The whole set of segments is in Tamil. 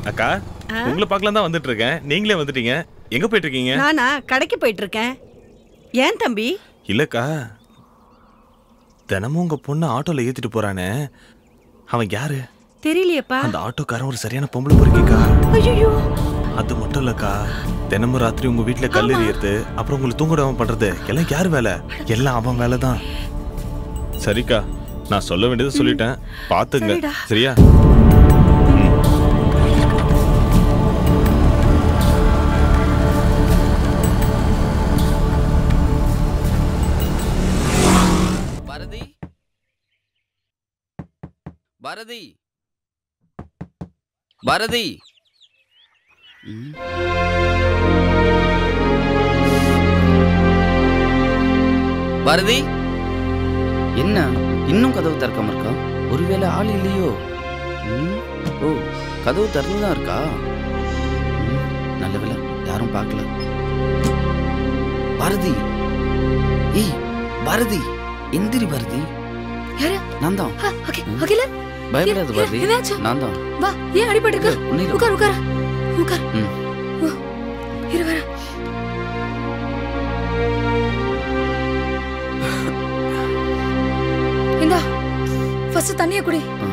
அக்கா உங்களை பார்க்கலாம் தான் வந்துட்டு இருக்கேன் நீங்களே வந்துட்டீங்க எங்க போயிட்டு இருக்கீங்க நானா கடைக்கு போயிட்டு இருக்கேன் ஏன் தம்பி இல்லக்கா தினமும் உங்க பொண்ணு ஆட்டோல ஏத்திட்டு போறானே அவன் யாரு தெரியலையேப்பா அந்த ஆட்டோக்காரன் ஒரு சரியான பொம்பளை பொறுக்கிக்கா ஐயோ அது மட்டும் இல்லக்கா தினமும் ராத்திரி உங்க வீட்டுல கல் எறியறது அப்புறம் உங்களை தூங்க விடாம பண்றது எல்லாம் யார் வேலை எல்லாம் அவன் வேலை தான் சரிக்கா நான் சொல்ல வேண்டியதை சொல்லிட்டேன் பாத்துங்க சரிடா. சரியா பாரதி பாரதி பாரதி ம். பாரதி என்ன இன்னும் கதவு திறக்காம இருக்கா ஒருவேளை ஆள் இல்லையோ ம். ஓ கதவு திறந்து தான் இருக்கா ம், நல்ல வேளை யாரும் பார்க்கல பாரதி ஏய் பாரதி எந்திரி பாரதி யாரு? நான் தான் ஆ, ஓகே அகிலன் பயப்படாத ஏ- பாரதி என்னாச்சு? நான் தான் வா ஏன் அடிபட்டு இல்ல, இருக்க ஒண்ணும் இல்ல. உட்கார் உட்கார் உட்கார் ம். ஓ, இரு வர இந்தா ஃபர்ஸ்ட் தண்ணிய குடி ஆ.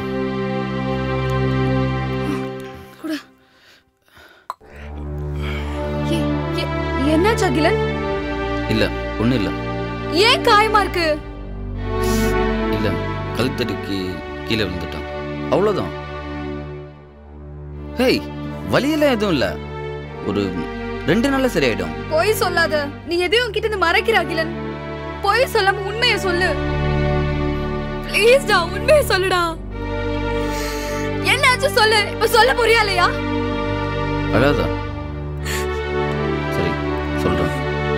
குடு ஏ- ஏ- என்னாச்சு அகிலன் இல்ல ஒண்ணும் இல்ல ஏன் காயமா இருக்கு இல்ல கழுத்தடிக்கு கீழே விழுந்துட்டான் அவ்வளவுதான் ஹேய் வலியெல்லாம் எதுவும் இல்ல ஒரு ரெண்டு நாள்ல சரியாயிடும் பொய் சொல்லாத நீ எதையும் கிட்ட இருந்து மறைக்கிற அகிலன் பொய் சொல்லாம உண்மையை சொல்லு ப்ளீஸ்டா உண்மையை சொல்லுடா என்னாச்சு சொல்லு இப்ப சொல்ல புரியலையா அழாதா சரி சொல்றேன்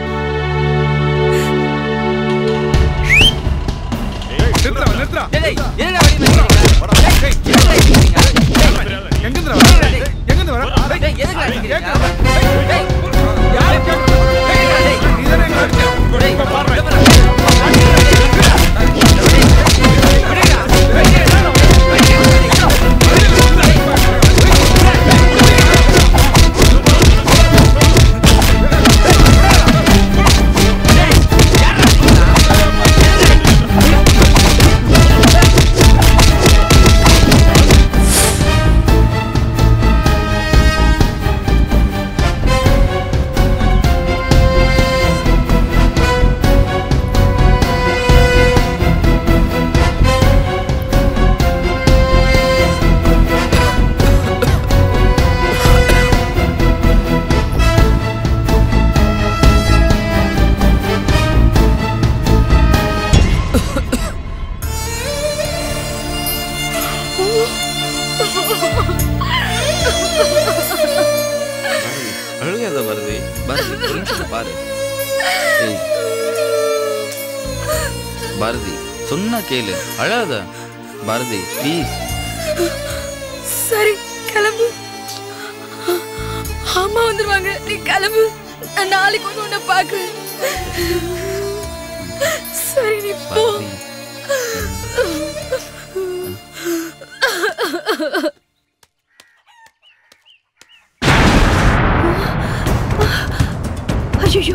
அழுகாத பாரதி பாரதி ஒரு நிமிஷத்தை பாரு ஏய். பாரதி சொன்னா கேளு அழாத பாரதி ப்ளீஸ் சரி கிளம்பு அம்மா வந்துருவாங்க நீ கிளம்பு நான் நாளைக்கு வந்து உன்னை பாக்குறேன் சரி நீ போ பாரதி ஐயோ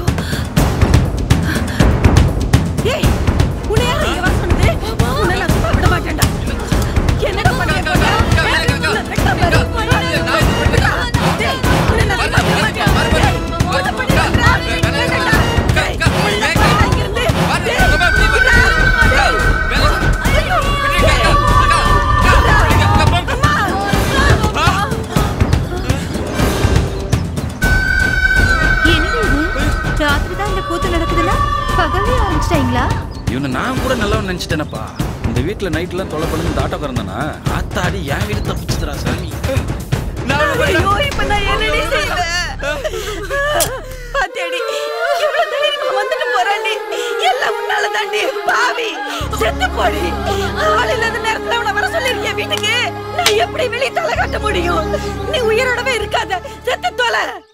ஏய் உன்னை யார் இங்க வர சொன்னது உன்னை நான் சும்மா விட மாட்டேன்டா என்னடா பண்ணிட்டு இருக்க? ஏய், உன்னை வெட்ட பாரு. டேய், உன்னை நான் சும்மா விட மாட்டேன். டேய், உன்னை பண்ணிட்டு இருக்கா? வேண்டாம்டா. டேய், உன்னை நான் இங்கிருந்து. டேய், விடா. டேய். ஐயோ. டேய், விடா. அம்மா. என்னடி இது ராத்திரி தான் இந்த கூத்து நடக்குதுன்னா பகலே ஆரம்பிச்சிட்டாங்களா இவனை நான் கூட நல்லவன் நினைச்சிட்டேனப்பா இந்த வீட்டுல நைட்லாம் தொலை பண்ணி இந்த ஆட்டோ கறந்தானா ஆத்தாடி என் வீடு தப்பிச்சுதுடா சாமி ஐயோ, இப்ப நான் என்னடி செய்வேன்? பாத்தியாடி, இவ்வளவு தைரியமா வந்துட்டு போறான்டி. எல்லாம் உன்னாலதாண்டி, பாவி. செத்து போடி. ஆள் இல்லாத நேரத்துல அவனை வர சொல்லிருக்கிய வீட்டுக்கு நான் எப்படி வெளிய தலை காட்ட முடியும் நீ உயிரோடவே இருக்காத செத்து தொலை